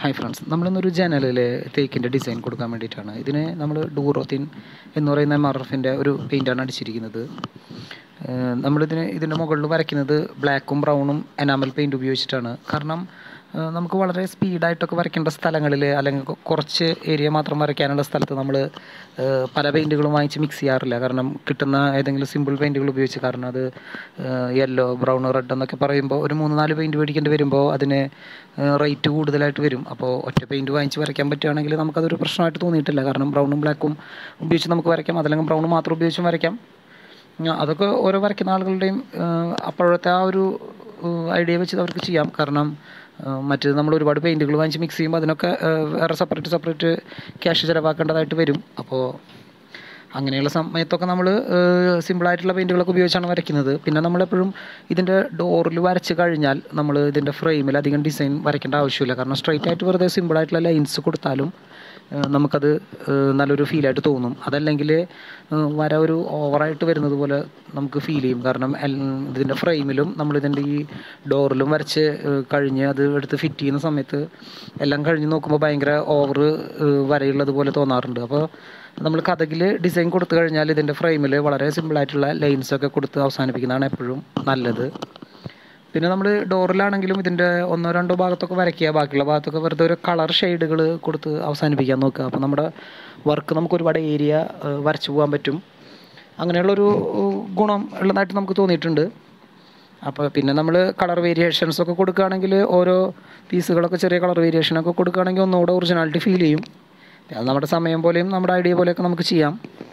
hi friends നമ്മളിന്നൊരു ജനലിൽ തേക്കിൻ്റെ ഡിസൈൻ കൊടുക്കാൻ വേണ്ടിയിട്ടാണ് ഇതിന് നമ്മൾ ഡൂറോത്തിൻ എന്ന് പറയുന്ന മറഫിൻ്റെ ഒരു പെയിൻ്റാണ് അടിച്ചിരിക്കുന്നത് ഏഹ് നമ്മളിതിന് ഇതിൻ്റെ മുകളിൽ വരയ്ക്കുന്നത് ബ്ലാക്കും ബ്രൗണും എനാമൽ പെയിൻറ്റ് ഉപയോഗിച്ചിട്ടാണ് കാരണം ഏഹ് നമുക്ക് വളരെ സ്പീഡായിട്ടൊക്കെ വരയ്ക്കേണ്ട സ്ഥലങ്ങളിൽ അല്ലെങ്കിൽ കൊ- കുറച്ച് ഏരിയ മാത്രം വരയ്ക്കാനുള്ള സ്ഥലത്ത് നമ്മൾ പല പെയിൻറ്റുകളും വാങ്ങിച്ച് മിക്സ് ചെയ്യാറില്ല കാരണം കിട്ടുന്ന ഏതെങ്കിലും സിമ്പിൾ പെയിൻറ്റുകൾ ഉപയോഗിച്ച് കാരണം അത് യെല്ലോ ബ്രൗൺ റെഡ് എന്നൊക്കെ പറയുമ്പോൾ ഒരു മൂന്ന് നാല് പെയിൻറ്റ് മേടിക്കേണ്ടി വരുമ്പോൾ അതിന് റേറ്റ് കൂടുതലായിട്ട് വരും അപ്പോൾ ഒറ്റ പെയിൻറ്റ് വാങ്ങിച്ച് വരയ്ക്കാൻ പറ്റുകയാണെങ്കിൽ നമുക്കതൊരു പ്രശ്നമായിട്ട് തോന്നിയിട്ടില്ല കാരണം ബ്രൗണും ബ്ലാക്കും ഉപയോഗിച്ച് നമുക്ക് വരയ്ക്കാം അതല്ലെങ്കിൽ ബ്രൗൺ മാത്രം ഉപയോഗിച്ചും വരയ്ക്കാം ഉം, അതൊക്കെ ഓരോ വരയ്ക്കുന്ന ആളുകളുടെയും ഏഹ്, അപ്പോഴത്തെ ആ ഒരു ഐഡിയ വെച്ച് അവർക്ക് ചെയ്യാം കാരണം ഏഹ്, മറ്റേത് നമ്മൾ ഒരുപാട് പെയിൻറ്റുകൾ വാങ്ങിച്ച് മിക്സ് ചെയ്യുമ്പോൾ അതിനൊക്കെ ഏഹ്, വേറെ സെപ്പറേറ്റ് സെപ്പറേറ്റ് ക്യാഷ് ചിലവാക്കേണ്ടതായിട്ട് വരും അപ്പോൾ അങ്ങനെയുള്ള സമയത്തൊക്കെ നമ്മൾ സിമ്പിളായിട്ടുള്ള പെയിൻറ്റുകളൊക്കെ ഉപയോഗിച്ചാണ് വരയ്ക്കുന്നത് പിന്നെ നമ്മളെപ്പോഴും ഇതിൻ്റെ ഡോറിൽ വരച്ച് കഴിഞ്ഞാൽ നമ്മൾ ഇതിൻ്റെ ഫ്രെയിമിൽ അധികം ഡിസൈൻ വരയ്ക്കേണ്ട ആവശ്യമില്ല കാരണം സ്ട്രൈറ്റ് ആയിട്ട് വെറുതെ സിമ്പിളായിട്ടുള്ള ലൈൻസ് കൊടുത്താലും ഏഹ് നമുക്കത് ഏഹ് നല്ലൊരു ഫീലായിട്ട് തോന്നും അതല്ലെങ്കിൽ ഏഹ് വര ഒരു ഓവറായിട്ട് വരുന്നത് പോലെ നമുക്ക് ഫീൽ ചെയ്യും കാരണം എൽ- ഇതിൻ്റെ ഫ്രെയിമിലും നമ്മളിതിൻ്റെ ഈ ഡോറിലും വരച്ച് ഏഹ് കഴിഞ്ഞ് അത് എടുത്ത് ഫിറ്റ് ചെയ്യുന്ന സമയത്ത് എല്ലാം കഴിഞ്ഞ് നോക്കുമ്പോൾ ഭയങ്കര ഓവർ വരയുള്ളത് പോലെ തോന്നാറുണ്ട് അപ്പോൾ നമ്മൾ കഥകിൽ ഡിസൈൻ കൊടുത്തു കഴിഞ്ഞാൽ ഇതിൻ്റെ ഫ്രെയിമിൽ വളരെ സിമ്പിളായിട്ടുള്ള ലൈൻസൊക്കെ കൊടുത്ത് അവസാനിപ്പിക്കുന്നതാണ് എപ്പോഴും നല്ലത് പിന്നെ നമ്മൾ ഡോറിലാണെങ്കിലും ഇതിൻ്റെ ഒന്നോ രണ്ടോ ഭാഗത്തൊക്കെ വരയ്ക്കുക ബാക്കിയുള്ള ഭാഗത്തൊക്കെ വെറുതെ ഒരു കളർ ഷെയ്ഡുകൾ കൊടുത്ത് അവസാനിപ്പിക്കാൻ നോക്കുക അപ്പോൾ നമ്മുടെ വർക്ക് നമുക്ക് ഒരുപാട് ഏരിയ വരച്ചു പോകാൻ പറ്റും അങ്ങനെയുള്ളൊരു ഏഹ്, ഗുണം ഉള്ളതായിട്ട് നമുക്ക് തോന്നിയിട്ടുണ്ട് അപ്പോൾ പിന്നെ നമ്മൾ കളർ വേരിയേഷൻസ് ഒക്കെ കൊടുക്കുകയാണെങ്കിൽ ഓരോ പീസുകളൊക്കെ ചെറിയ കളർ വേരിയേഷനൊക്കെ കൊടുക്കുകയാണെങ്കിൽ ഒന്നുകൂടെ ഒറിജിനാലിറ്റി ഫീൽ ചെയ്യും അത് നമ്മുടെ സമയം പോലെയും നമ്മുടെ ഐഡിയ പോലെയൊക്കെ നമുക്ക് ചെയ്യാം